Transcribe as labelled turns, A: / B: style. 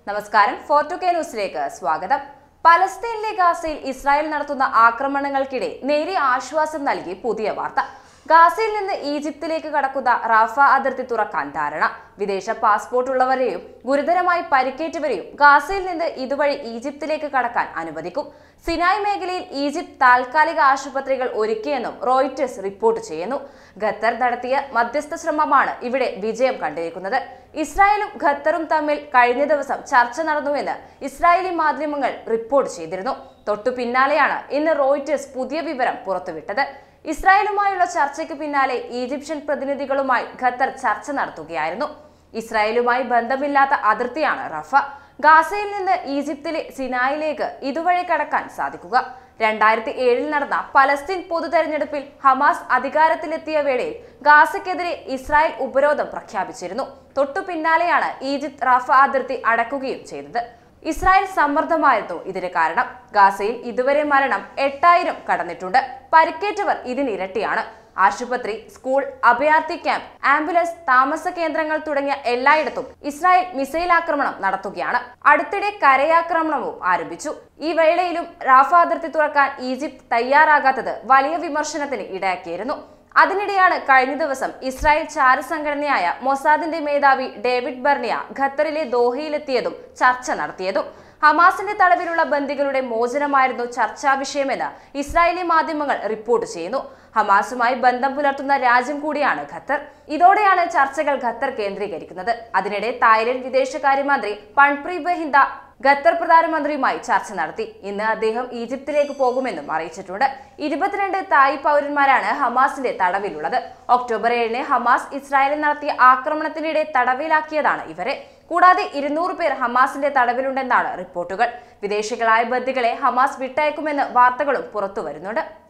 A: നമസ്കാരം ഫോർട്ടു കെ ന്യൂസിലേക്ക് സ്വാഗതം പലസ്തീനിലെ ഗാസയിൽ ഇസ്രായേൽ നടത്തുന്ന ആക്രമണങ്ങൾക്കിടെ നേരിയ ആശ്വാസം നൽകി പുതിയ വാർത്ത ഗാസയിൽ നിന്ന് ഈജിപ്തിലേക്ക് കടക്കുന്ന റാഫ അതിർത്തി തുറക്കാൻ ധാരണ വിദേശ പാസ്പോർട്ട് ഉള്ളവരെയും ഗുരുതരമായി പരിക്കേറ്റവരെയും ഗാസയിൽ നിന്ന് ഇതുവഴി ഈജിപ്തിലേക്ക് കടക്കാൻ അനുവദിക്കും സിനായ് മേഖലയിൽ ഈജിപ്ത് താൽക്കാലിക ആശുപത്രികൾ ഒരുക്കിയെന്നും റോയിറ്റേഴ്സ് റിപ്പോർട്ട് ചെയ്യുന്നു ഖത്തർ നടത്തിയ മധ്യസ്ഥ ശ്രമമാണ് ഇവിടെ വിജയം കണ്ടിരിക്കുന്നത് ഇസ്രായേലും ഖത്തറും തമ്മിൽ കഴിഞ്ഞ ദിവസം ചർച്ച നടന്നുവെന്ന് ഇസ്രായേലി മാധ്യമങ്ങൾ റിപ്പോർട്ട് ചെയ്തിരുന്നു തൊട്ടു പിന്നാലെയാണ് ഇന്ന് റോയിറ്റേഴ്സ് പുതിയ വിവരം പുറത്തുവിട്ടത് ഇസ്രായേലുമായുള്ള ചർച്ചയ്ക്ക് പിന്നാലെ ഈജിപ്ഷ്യൻ പ്രതിനിധികളുമായി ഖത്തർ ചർച്ച നടത്തുകയായിരുന്നു ഇസ്രായേലുമായി ബന്ധമില്ലാത്ത അതിർത്തിയാണ് റഫ ഗാസയിൽ നിന്ന് ഈജിപ്തിലെ സിനായിലേക്ക് ഇതുവഴി കടക്കാൻ സാധിക്കുക രണ്ടായിരത്തി ഏഴിൽ നടന്ന പലസ്തീൻ പൊതു തെരഞ്ഞെടുപ്പിൽ ഹമാസ് അധികാരത്തിലെത്തിയ വേളയിൽ ഗാസയ്ക്കെതിരെ ഇസ്രായേൽ ഉപരോധം പ്രഖ്യാപിച്ചിരുന്നു തൊട്ടു പിന്നാലെയാണ് ഈജിപ്ത് റഫ അതിർത്തി അടക്കുകയും ചെയ്തത് ഇസ്രായേൽ സമ്മർദ്ദമായിരുന്നു ഇതിന് കാരണം ഗാസയിൽ ഇതുവരെ മരണം എട്ടായിരം കടന്നിട്ടുണ്ട് പരിക്കേറ്റവർ ഇതിനിരട്ടിയാണ് ആശുപത്രി സ്കൂൾ അഭയാർത്ഥി ക്യാമ്പ് ആംബുലൻസ് താമസ കേന്ദ്രങ്ങൾ തുടങ്ങിയ എല്ലായിടത്തും ഇസ്രായേൽ മിസൈൽ ആക്രമണം നടത്തുകയാണ് അടുത്തിടെ കരയാക്രമണവും ആരംഭിച്ചു ഈ വേളയിലും റാഫ അതിർത്തി തുറക്കാൻ ഈജിപ്ത് തയ്യാറാകാത്തത് വലിയ വിമർശനത്തിന് ഇടയാക്കിയിരുന്നു അതിനിടെയാണ് കഴിഞ്ഞ ദിവസം ഇസ്രായേൽ ചാരസംഘടനയായ മൊസാദിന്റെ മേധാവി ഡേവിഡ് ബർണിയ ഖത്തറിലെ ദോഹയിലെത്തിയതും ചർച്ച നടത്തിയതും ഹമാസിന്റെ തടവിലുള്ള ബന്ദികളുടെ മോചനമായിരുന്നു ചർച്ചാ വിഷയമെന്ന് ഇസ്രായേലി മാധ്യമങ്ങൾ റിപ്പോർട്ട് ചെയ്യുന്നു ഹമാസുമായി ബന്ധം പുലർത്തുന്ന രാജ്യം കൂടിയാണ് ഖത്തർ ഇതോടെയാണ് ചർച്ചകൾ ഖത്തർ കേന്ദ്രീകരിക്കുന്നത് അതിനിടെ തായ്ലൻഡ് വിദേശകാര്യമന്ത്രി പൺപ്രീ ബഹിന്ദ ഖത്തർ പ്രധാനമന്ത്രിയുമായി ചർച്ച നടത്തി ഇന്ന് അദ്ദേഹം ഈജിപ്തിലേക്ക് പോകുമെന്നും അറിയിച്ചിട്ടുണ്ട് ഇരുപത്തിരണ്ട് തായ് പൗരന്മാരാണ് ഹമാസിന്റെ തടവിലുള്ളത് ഒക്ടോബർ ഏഴിന് ഹമാസ് ഇസ്രായേലിൽ നടത്തിയ ആക്രമണത്തിനിടെ തടവിലാക്കിയതാണ് ഇവരെ കൂടാതെ ഇരുന്നൂറ് പേർ ഹമാസിന്റെ തടവിലുണ്ടെന്നാണ് റിപ്പോർട്ടുകൾ വിദേശികളായ ബന്ദികളെ ഹമാസ് വിട്ടയക്കുമെന്ന് വാർത്തകളും പുറത്തു വരുന്നുണ്ട്